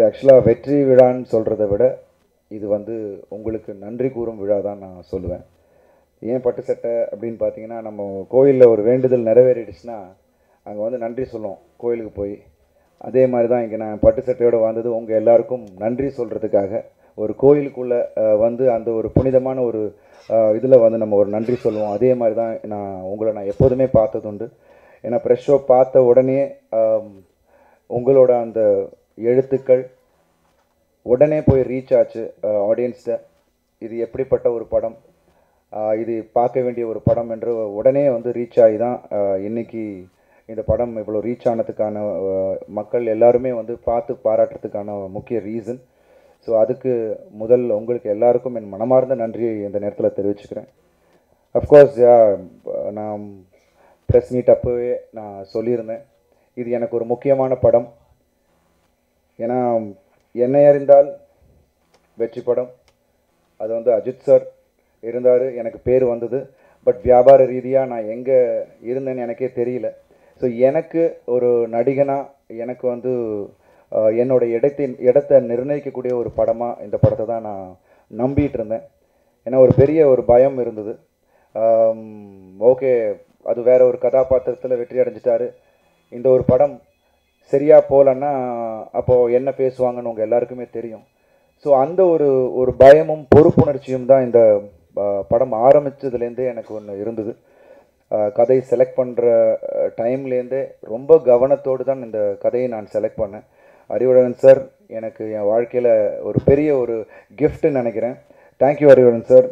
ஆக்சுவலாக வெற்றி விழான்னு சொல்கிறத விட இது வந்து உங்களுக்கு நன்றி கூறும் விழா தான் நான் சொல்லுவேன் ஏன் பட்டு சட்டை அப்படின்னு பார்த்தீங்கன்னா நம்ம கோயிலில் ஒரு வேண்டுதல் நிறைவேறிடுச்சுன்னா அங்கே வந்து நன்றி சொல்லுவோம் கோயிலுக்கு போய் அதே மாதிரி தான் இங்கே நான் பட்டு சட்டையோடு வந்தது உங்கள் எல்லாருக்கும் நன்றி சொல்கிறதுக்காக ஒரு கோயிலுக்குள்ளே வந்து அந்த ஒரு புனிதமான ஒரு இதில் வந்து நம்ம ஒரு நன்றி சொல்லுவோம் அதே மாதிரி தான் நான் உங்களை நான் எப்போதுமே பார்த்ததுண்டு ஏன்னா ப்ரெஷ் ஷோ பார்த்த உடனே ஆம், உங்களோட அந்த எழுத்துக்கள் உடனே போய் ரீச் ஆச்சு ஆடியன்ஸ்கிட்ட இது எப்படிப்பட்ட ஒரு படம் ஆஹ் இது பார்க்க வேண்டிய ஒரு படம் என்று உடனே வந்து ரீச் ஆகி தான் ஆஹ் இன்னைக்கு இந்த படம் இவ்வளோ ரீச் ஆனதுக்கான ஆஹ் மக்கள் எல்லாருமே வந்து பார்த்து பாராட்டுறதுக்கான முக்கிய ரீசன் ஸோ அதுக்கு முதல் உங்களுக்கு எல்லாருக்கும் என் மனமார்ந்த நன்றியை இந்த நேரத்தில் தெரிவிச்சுக்கிறேன் அஃப்கோர்ஸ் நான் ப்ரெஸ் மீட் அப்போவே நான் சொல்லியிருந்தேன் இது எனக்கு ஒரு முக்கியமான படம் ஏன்னா என்னை அறிந்தால் வெற்றி படம் அது வந்து அஜித் சார் இருந்தார் எனக்கு பேர் வந்தது பட் வியாபார ரீதியாக நான் எங்கே இருந்தேன்னு எனக்கே தெரியல ஸோ எனக்கு ஒரு நடிகனாக எனக்கு வந்து ஆஹ், என்னோட இடத்தின் இடத்தை நிர்ணயிக்கக்கூடிய ஒரு படமாக இந்த படத்தை தான் நான் நம்பிட்டு இருந்தேன் ஏன்னா ஒரு பெரிய ஒரு பயம் இருந்தது ஓகே அது வேற ஒரு கதாபாத்திரத்தில் வெற்றி அடைஞ்சிட்டாரு இந்த ஒரு படம் சரியா போகலன்னா அப்போது என்ன பேசுவாங்கன்னு உங்கள் எல்லாருக்குமே தெரியும் ஸோ அந்த ஒரு ஒரு பயமும் பொறுப்புணர்ச்சியும் தான் இந்த ஆஹ், படம் ஆரம்பித்ததுலேருந்தே எனக்கு ஒன்று இருந்தது ஆஹ், கதை செலக்ட் பண்ணுற டைம்லேருந்தே ரொம்ப கவனத்தோடு தான் இந்த கதையை நான் செலக்ட் பண்ணேன் அறிவுடன் சார் எனக்கு என் வாழ்க்கையில் ஒரு பெரிய ஒரு கிஃப்ட்னு நினைக்கிறேன் தேங்க்யூ அறிவுடன் சார்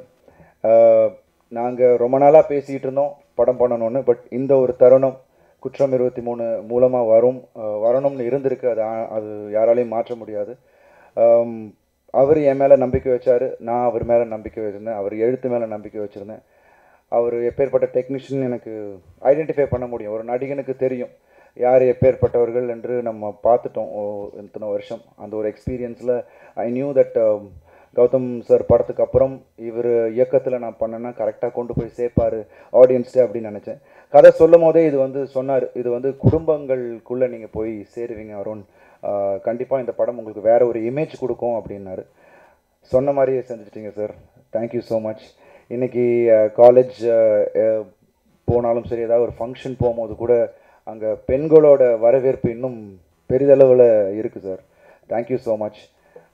நாங்கள் ரொம்ப நாளாக பேசிகிட்டு இருந்தோம் படம் பண்ணணும்னு பட் இந்த ஒரு தருணம் குற்றம் இருபத்தி மூணு மூலமாக வரும் ஆஹ், வரணும்னு இருந்திருக்கு அது ஆ- அது யாராலையும் மாற்ற முடியாது ஆம், அவர் என் மேலே நம்பிக்கை வச்சார் நான் அவர் மேலே நம்பிக்கை வச்சுருந்தேன் அவர் எழுத்து மேலே நம்பிக்கை வச்சுருந்தேன் அவர் எப்பேற்பட்ட டெக்னீஷியன் எனக்கு ஐடென்டிஃபை பண்ண முடியும் ஒரு நடிகனுக்கு தெரியும் யார் எப்பேற்பட்டவர்கள் என்று நம்ம பார்த்துட்டோம் ஓ, இத்தனை வருஷம் அந்த ஒரு எக்ஸ்பீரியன்ஸில் I knew that Gautham sir படத்துக்கு அப்புறம் இவர் இயக்கத்தில் நான் பண்ணேன்னா கரெக்டாக கொண்டு போய் சேர்ப்பார் ஆடியன்ஸ்ட்டு அப்படின்னு நினச்சேன் கதை சொல்லும் போதே இது வந்து சொன்னார் இது வந்து குடும்பங்களுக்குள்ளே நீங்கள் போய் சேருவீங்க அருண் கண்டிப்பாக இந்த படம் உங்களுக்கு வேற ஒரு இமேஜ் கொடுக்கும் அப்படின்னாரு சொன்ன மாதிரியே செஞ்சுட்டீங்க சார் தேங்க்யூ ஸோ மச் இன்னைக்கு காலேஜ் போனாலும் சரி ஏதாவது ஒரு ஃபங்க்ஷன் போகும்போது கூட அங்கே பெண்களோட வரவேற்பு இன்னும் பெரிதளவில் இருக்குது சார் தேங்க்யூ ஸோ மச்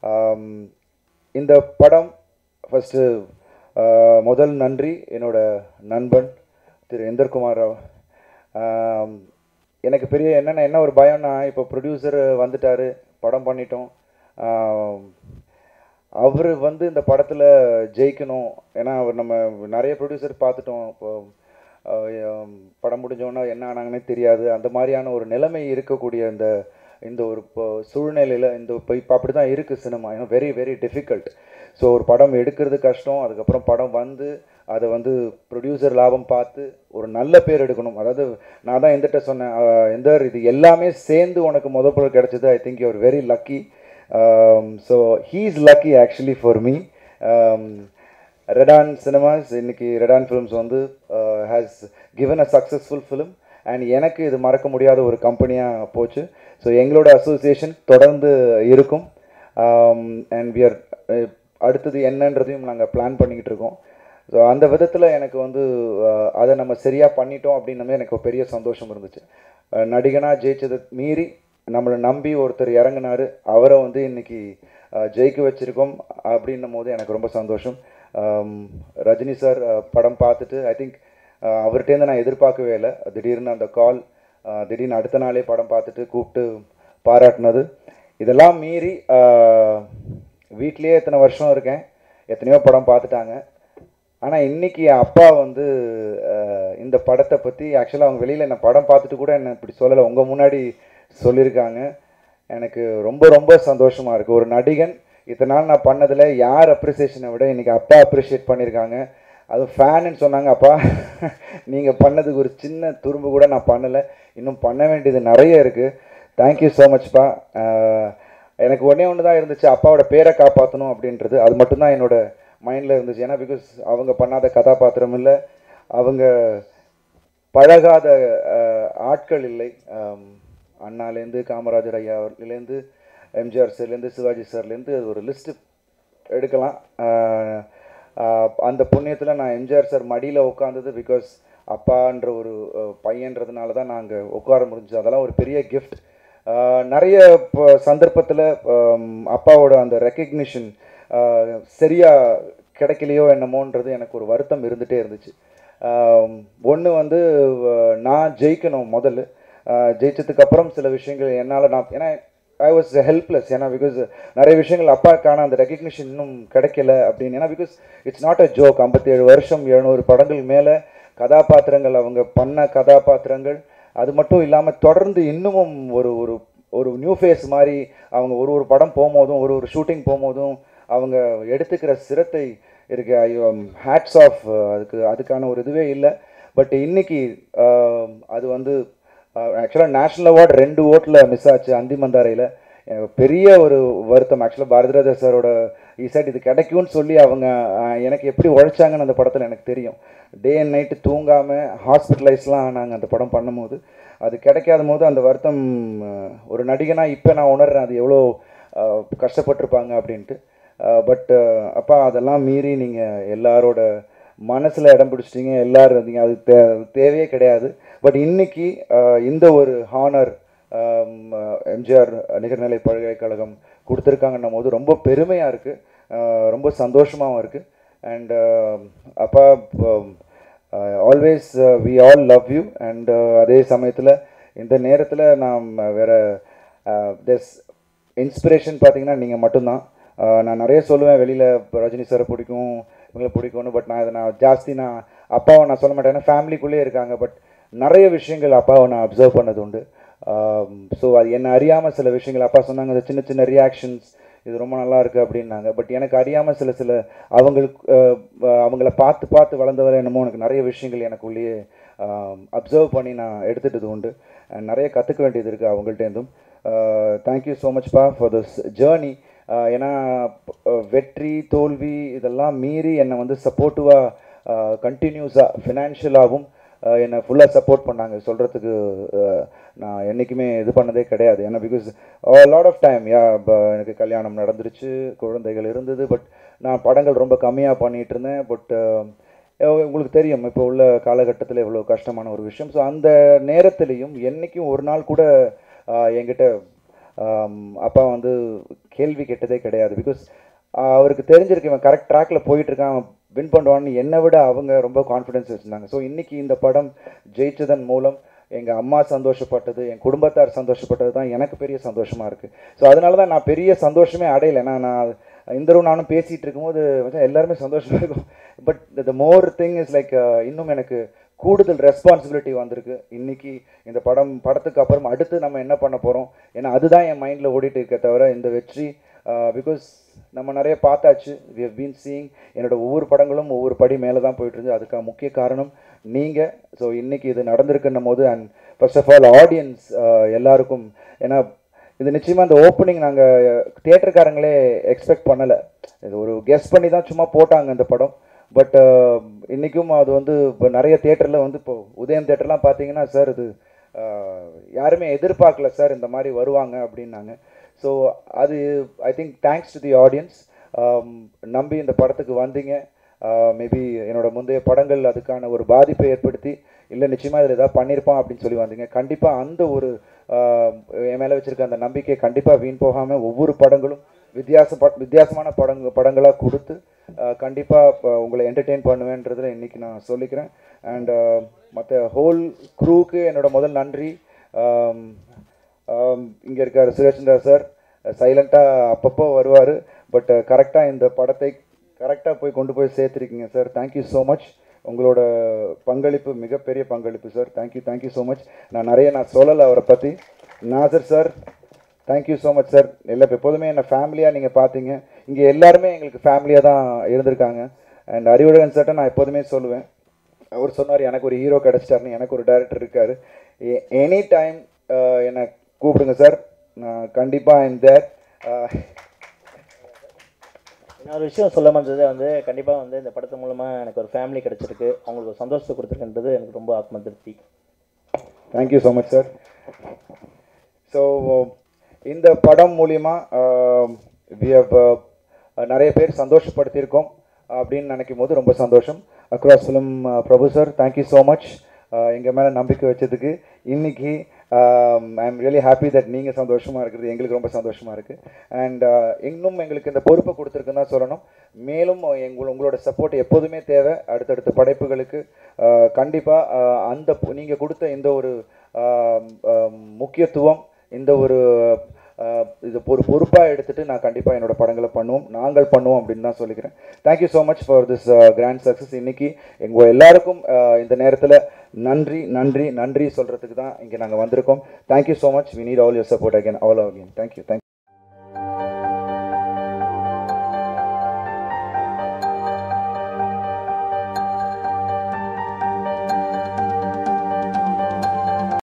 இந்த படம் ஃபஸ்ட்டு முதல் நன்றி என்னோட நண்பன் திரு எந்தர்குமார் ராவ் ஆம், எனக்கு பெரிய என்னென்ன என்ன ஒரு பயம்னா இப்போ ப்ரொடியூசர் வந்துட்டாரு படம் பண்ணிட்டோம் அவர் வந்து இந்த படத்தில் ஜெயிக்கணும் ஏன்னா அவர் நம்ம நிறைய ப்ரொடியூசர் பார்த்துட்டோம் இப்போ ஆஹ் ஆம், படம் முடிஞ்சோன்னா என்ன ஆனாங்கன்னே தெரியாது அந்த மாதிரியான ஒரு நிலைமை இருக்கக்கூடிய இந்த இந்த ஒரு இப்போ சூழ்நிலையில் இந்த இப்போ இப்போ அப்படி தான் இருக்குது சினிமா ஏன்னா வெரி வெரி டிஃபிகல்ட் ஸோ ஒரு படம் எடுக்கிறது கஷ்டம் அதுக்கப்புறம் படம் வந்து அதை வந்து ப்ரொடியூசர் லாபம் பார்த்து ஒரு நல்ல பேர் எடுக்கணும் அதாவது நான் தான் எந்திட்ட சொன்னேன் ஆஹ் எந்த இது எல்லாமே சேர்ந்து உனக்கு முத பொருள் கிடைச்சது I think you're very lucky so he's lucky actually for me ரெடான் சினிமாஸ் இன்னைக்கு ரெடான் ஃபிலிம்ஸ் வந்து has given a successful film and எனக்கு இது மறக்க முடியாத ஒரு கம்பெனியாக போச்சு ஸோ எங்களோட அசோசியேஷன் தொடர்ந்து இருக்கும் அண்ட் we are அஹ், அடுத்தது என்னன்றதையும் நாங்கள் பிளான் பண்ணிக்கிட்டு இருக்கோம் ஸோ அந்த விதத்தில் எனக்கு வந்து அஹ், அதை நம்ம சரியாக பண்ணிட்டோம் அப்படின்னமே எனக்கு ஒரு பெரிய சந்தோஷம் இருந்துச்சு அஹ், நடிகனா ஜெயிச்சதை மீறி நம்மளை நம்பி ஒருத்தர் இறங்குனாரு அவரை வந்து இன்னைக்கு அஹ், ஜெயிக்க வச்சிருக்கோம் அப்படின்னும் போது எனக்கு ரொம்ப சந்தோஷம் ஆம், ரஜினி சார் அஹ், படம் பார்த்துட்டு ஐ திங்க் அவர்கிட்டேருந்து நான் எதிர்பார்க்கவே இல்லை திடீர்னு அந்த கால் திடீர்னு அடுத்த நாளே படம் பார்த்துட்டு கூப்பிட்டு பாராட்டினது இதெல்லாம் மீறி ஆஹ், வீட்லயே எத்தனை வருஷம் இருக்கேன் எத்தனையோ படம் பார்த்துட்டாங்க ஆனால் இன்னைக்கு என் அப்பா வந்து ஆஹ், இந்த படத்தை பற்றி ஆக்சுவலாக அவங்க வெளியில் என்ன படம் பார்த்துட்டு கூட என்ன இப்படி சொல்லலை உங்கள் முன்னாடி சொல்லியிருக்காங்க எனக்கு ரொம்ப ரொம்ப சந்தோஷமாக இருக்குது ஒரு நடிகன் இத்தனை நாள் நான் பண்ணதில் யார் அப்ரிசியேஷனை விட இன்னைக்கு அப்பா அப்ரிஷியேட் பண்ணியிருக்காங்க அது ஃபேனுன்னு சொன்னாங்க அப்பா நீங்கள் பண்ணதுக்கு ஒரு சின்ன துரும்பு கூட நான் பண்ணலை இன்னும் பண்ண வேண்டியது நிறைய இருக்குது தேங்க்யூ ஸோ மச்ப்பா எனக்கு ஒன்றே ஒன்று தான் இருந்துச்சு அப்பாவோட பேரை காப்பாற்றணும் அப்படின்றது அது மட்டும்தான் என்னோட மைண்டில் இருந்துச்சு ஏன்னா பிகாஸ் அவங்க பண்ணாத கதாபாத்திரம் இல்லை அவங்க பழகாத அஹ், ஆட்கள் இல்லை அம், அண்ணாலேருந்து காமராஜர் ஐயா அவர்லேருந்து எம்ஜிஆர் சார்லேருந்து சிவாஜி சார்லேருந்து ஒரு லிஸ்ட்டு எடுக்கலாம் ஆஹ் ஆஹ் அந்த புண்ணியத்தில் நான் எம்ஜிஆர் சார் மடியில் உட்காந்தது பிகாஸ் அப்பான்ற ஒரு அஹ், பையன்றதுனால தான் நாங்கள் உட்கார முடிஞ்சது அதெல்லாம் ஒரு பெரிய கிஃப்ட் நிறைய சந்தர்ப்பத்தில் அப்பாவோட அந்த ரெக்கக்னிஷன் சரியாக கிடைக்கலையோ என்னமோன்றது எனக்கு ஒரு வருத்தம் இருந்துகிட்டே இருந்துச்சு ஒன்று வந்து அஹ், நான் ஜெயிக்கணும் முதல்ல அஹ், ஜெயிச்சதுக்கு அப்புறம் சில விஷயங்கள் என்னால் நான் ஏன்னா ஐ வாஸ் ஹெல்ப்லெஸ் ஏன்னா பிகாஸ் நிறைய விஷயங்கள் அப்பாக்கான அந்த ரெக்கக்னிஷன் இன்னும் கிடைக்கல அப்படின்னு ஏன்னா because it's not a joke ஐம்பத்தேழு வருஷம் எழுநூறு படங்கள் மேலே கதாபாத்திரங்கள் அவங்க பண்ண கதாபாத்திரங்கள் அது மட்டும் இல்லாமல் தொடர்ந்து இன்னமும் ஒரு ஒரு ஒரு நியூ ஃபேஸ் மாதிரி அவங்க ஒரு ஒரு படம் போகும்போதும் ஒரு ஒரு ஷூட்டிங் போகும்போதும் அவங்க எடுத்துக்கிற சிரத்தை இருக்கு ஐயோ ஹேட்ஸ் ஆஃப் அதுக்கு அதுக்கான ஒரு இதுவே இல்லை பட் இன்னைக்கு ஆஹ், அது வந்து ஆக்சுவலாக நேஷ்னல் அவார்டு ரெண்டு ஓட்டில் மிஸ் ஆச்சு அந்தி மந்தாரையில் எனக்கு பெரிய ஒரு வருத்தம் ஆக்சுவலாக பாரதிராஜா சாரோட இசட் இது கிடைக்கும்னு சொல்லி அவங்க ஆஹ், எனக்கு எப்படி உழைச்சாங்கன்னு அந்த படத்தில் எனக்கு தெரியும் டே அண்ட் நைட்டு தூங்காமல் ஹாஸ்பிட்டலைஸ்லாம் ஆனாங்க அந்த படம் பண்ணும்போது அது கிடைக்காத போது அந்த வருத்தம் ஆஹ், ஒரு நடிகனாக இப்போ நான் உணர்றேன் அது எவ்வளோ ஆஹ், கஷ்டப்பட்டிருப்பாங்க அப்படின்ட்டு பட் அப்பா அதெல்லாம் மீறி நீங்கள் எல்லாரோட மனசில் இடம் பிடிச்சிட்டீங்க எல்லாரும் இருந்தீங்க அது தே தேவையே கிடையாது பட் இன்னைக்கு ஆஹ், இந்த ஒரு ஹானர் எம்ஜிஆர் நிகர்நிலை பல்கலைக்கழகம் கொடுத்துருக்காங்கன்னும் போது ரொம்ப பெருமையாக இருக்குது ரொம்ப சந்தோஷமாகவும் இருக்குது அண்ட் அப்பா always we all love you and அதே சமயத்தில் இந்த நேரத்தில் நாம் வேற திஸ் இன்ஸ்பிரேஷன் பார்த்தீங்கன்னா நீங்கள் மட்டும்தான் ஆஹ் நான் நிறைய சொல்லுவேன் வெளியில் ரஜினி சாரை பிடிக்கும் இவங்களை பிடிக்கும்னு பட் நான் இதை நான் ஜாஸ்தி நான் அப்பாவை நான் சொல்ல மாட்டேன் ஏன்னா ஃபேமிலிக்குள்ளே இருக்காங்க பட் நிறைய விஷயங்கள் அப்பாவை நான் அப்சர்வ் பண்ணது உண்டு ஸோ அது என்ன அறியாமல் சில விஷயங்கள் அப்பா சொன்னாங்க அந்த சின்ன சின்ன ரியாக்ஷன்ஸ் இது ரொம்ப நல்லா இருக்குது அப்படின்னாங்க பட் எனக்கு அறியாமல் சில சில அவங்களுக்கு ஆஹ் ஆஹ் அவங்கள பார்த்து பார்த்து வளர்ந்தவரை என்னமோ எனக்கு நிறைய விஷயங்கள் எனக்குள்ளேயே அப்சர்வ் பண்ணி நான் எடுத்துட்டது உண்டு and நிறைய கற்றுக்க வேண்டியது இருக்குது அவங்கள்ட்டேருந்தும் தேங்க்யூ ஸோ மச்ப்பா ஃபார் திஸ் ஜேர்னி ஏன்னா அஹ், வெற்றி தோல்வி இதெல்லாம் மீறி என்னை வந்து சப்போர்ட்டிவாக கண்டினியூஸாக ஃபினான்ஷியலாகவும் என்னை ஃபுல்லாக சப்போர்ட் பண்ணாங்க சொல்கிறதுக்கு நான் என்றைக்குமே இது பண்ணதே கிடையாது ஏன்னா because lot of time yeah எனக்கு கல்யாணம் நடந்துருச்சு குழந்தைகள் இருந்தது பட் நான் படங்கள் ரொம்ப கம்மியாக பண்ணிகிட்டு இருந்தேன் பட் உங்களுக்கு தெரியும் இப்போ உள்ள காலகட்டத்தில் எவ்வளோ கஷ்டமான ஒரு விஷயம் ஸோ அந்த நேரத்துலையும் என்றைக்கும் ஒரு நாள் கூட ஆஹ், என்கிட்ட ஆம், அப்பா வந்து கேள்வி கேட்டதே கிடையாது பிகாஸ் அவருக்கு தெரிஞ்சிருக்கு இவன் கரெக்ட் ட்ராக்ல போயிட்டு இருக்கான் அவன் வின் பண்ணுவான்னு என்னை விட அவங்க ரொம்ப கான்ஃபிடன்ஸ் வச்சுருந்தாங்க ஸோ இன்னைக்கு இந்த படம் ஜெயிச்சதன் மூலம் எங்கள் அம்மா சந்தோஷப்பட்டது என் குடும்பத்தார் சந்தோஷப்பட்டது தான் எனக்கு பெரிய சந்தோஷமாக இருக்குது ஸோ அதனால தான் நான் பெரிய சந்தோஷமே அடையலை ஏன்னா நான் இந்த தடவை நானும் பேசிகிட்டு இருக்கும்போது மச்சான் எல்லாருமே சந்தோஷமாக இருக்கும் but the more thing is like இன்னும் எனக்கு கூடுதல் ரெஸ்பான்சிபிலிட்டி வந்திருக்கு இன்னைக்கு இந்த படம் படத்துக்கு அப்புறம் அடுத்து நம்ம என்ன பண்ண போகிறோம் ஏன்னா அதுதான் என் மைண்டில் ஓடிட்டு இருக்க தவிர இந்த வெற்றி பிகாஸ் நம்ம நிறைய பார்த்தாச்சு வி ஹவ் பீன் சீயிங் என்னோட ஒவ்வொரு படங்களும் ஒவ்வொரு படி மேலே தான் போயிட்டு இருந்துச்சு அதுக்காக முக்கிய காரணம் நீங்கள் ஸோ இன்னைக்கு இது நடந்திருக்குன்னும் போது and first of all audience எல்லாருக்கும் ஏன்னா இது நிச்சயமாக இந்த ஓப்பனிங் நாங்கள் தியேட்டருக்காரங்களே எக்ஸ்பெக்ட் பண்ணலை இது ஒரு கெஸ் பண்ணி தான் சும்மா போட்டாங்க இந்த படம் பட் இன்றைக்கும் அது வந்து இப்போ நிறைய தேட்டரில் வந்து இப்போ உதயம் தேட்டர்லாம் பார்த்தீங்கன்னா சார் இது அஹ், யாருமே எதிர்பார்க்கல சார் இந்த மாதிரி வருவாங்க அப்படின்னாங்க ஸோ அது I think thanks to the audience நம்பி இந்த படத்துக்கு வந்தீங்க மேபி என்னோட முந்தைய படங்கள் அதுக்கான ஒரு பாதிப்பை ஏற்படுத்தி இல்லை நிச்சயமாக இதில் ஏதாவது பண்ணியிருப்பான் அப்படின்னு சொல்லி வந்தீங்க கண்டிப்பாக அந்த ஒரு ஆஹ், என் மேலே வச்சிருக்க அந்த நம்பிக்கை கண்டிப்பாக வீண் போகாமல் ஒவ்வொரு படங்களும் வித்தியாச ப- வித்தியாசமான படங்க படங்களாக கொடுத்து கண்டிப்பாக உங்களை என்டர்டெயின் பண்ணுவேன்றதில் இன்றைக்கி நான் சொல்லிக்கிறேன் அண்ட் மற்ற ஹோல் க்ரூவுக்கு என்னோட முதல் நன்றி இங்கே இருக்கார் சுரேஷ்சந்திரா சார் சைலண்ட்டாக அப்பப்போ வருவார் பட் கரெக்டாக இந்த படத்தை கரெக்டாக போய் கொண்டு போய் சேர்த்துருக்கீங்க சார் தேங்க்யூ ஸோ மச் உங்களோட பங்களிப்பு மிகப்பெரிய பங்களிப்பு sir thank you thank you so much நான் நிறைய நான் சொல்லலை அவரை பற்றி Nassar sir thank you so much sir இல்லை இப்போ எப்போதுமே என்னை ஃபேமிலியாக நீங்கள் பார்த்தீங்க இங்கே எல்லாருமே எங்களுக்கு ஃபேமிலியாக தான் இருந்திருக்காங்க அண்ட் அறிவுடன் சார்ட்ட நான் எப்போதுமே சொல்லுவேன் அவர் சொன்னார் எனக்கு ஒரு ஹீரோ கிடச்சிட்டாருன்னு எனக்கு ஒரு டைரக்டர் இருக்கார் எனி டைம் என்னை கூப்பிடுங்க சார் நான் கண்டிப்பாக இந்த இன்னொரு விஷயம் சொல்ல வந்தது வந்து கண்டிப்பாக வந்து இந்த படத்து மூலமாக எனக்கு ஒரு ஃபேமிலி கிடச்சிருக்கு அவங்களுக்கு ஒரு சந்தோஷத்தை கொடுத்துருக்குன்றது எனக்கு ரொம்ப ஆத்ம திருப்தி thank you so much sir so இந்த படம் மூலிமா வி நிறைய பேர் சந்தோஷப்படுத்தியிருக்கோம் அப்படின்னு நினைக்கும் போது ரொம்ப சந்தோஷம் across film Prabhu sir thank you so much எங்கள் மேலே நம்பிக்கை வச்சதுக்கு இன்னைக்கு I am really happy that நீங்கள் சந்தோஷமாக இருக்கிறது எங்களுக்கு ரொம்ப சந்தோஷமாக இருக்குது அண்ட் இன்னும் எங்களுக்கு இந்த பொறுப்பை கொடுத்துருக்குன்னு தான் சொல்லணும் மேலும் எங்கள் உங்களோட சப்போர்ட் எப்போதுமே தேவை அடுத்தடுத்த படைப்புகளுக்கு கண்டிப்பாக அந்த நீங்கள் கொடுத்த இந்த ஒரு ஆஹ், ஆஹ், முக்கியத்துவம் இந்த ஒரு ஆஹ், இது ஒரு பொறுப்பாக எடுத்துட்டு நான் கண்டிப்பாக என்னோட படங்களை பண்ணுவோம் நாங்கள் பண்ணுவோம் அப்படின்னு தான் சொல்லிக்கிறேன் thank you so much for this grand success இன்னைக்கு எங்கள் எல்லாருக்கும் ஆஹ், இந்த நேரத்தில் நன்றி நன்றி நன்றி சொல்கிறதுக்கு தான் இங்கே நாங்கள் வந்திருக்கோம் thank you so much we need all your support again all again thank you thank you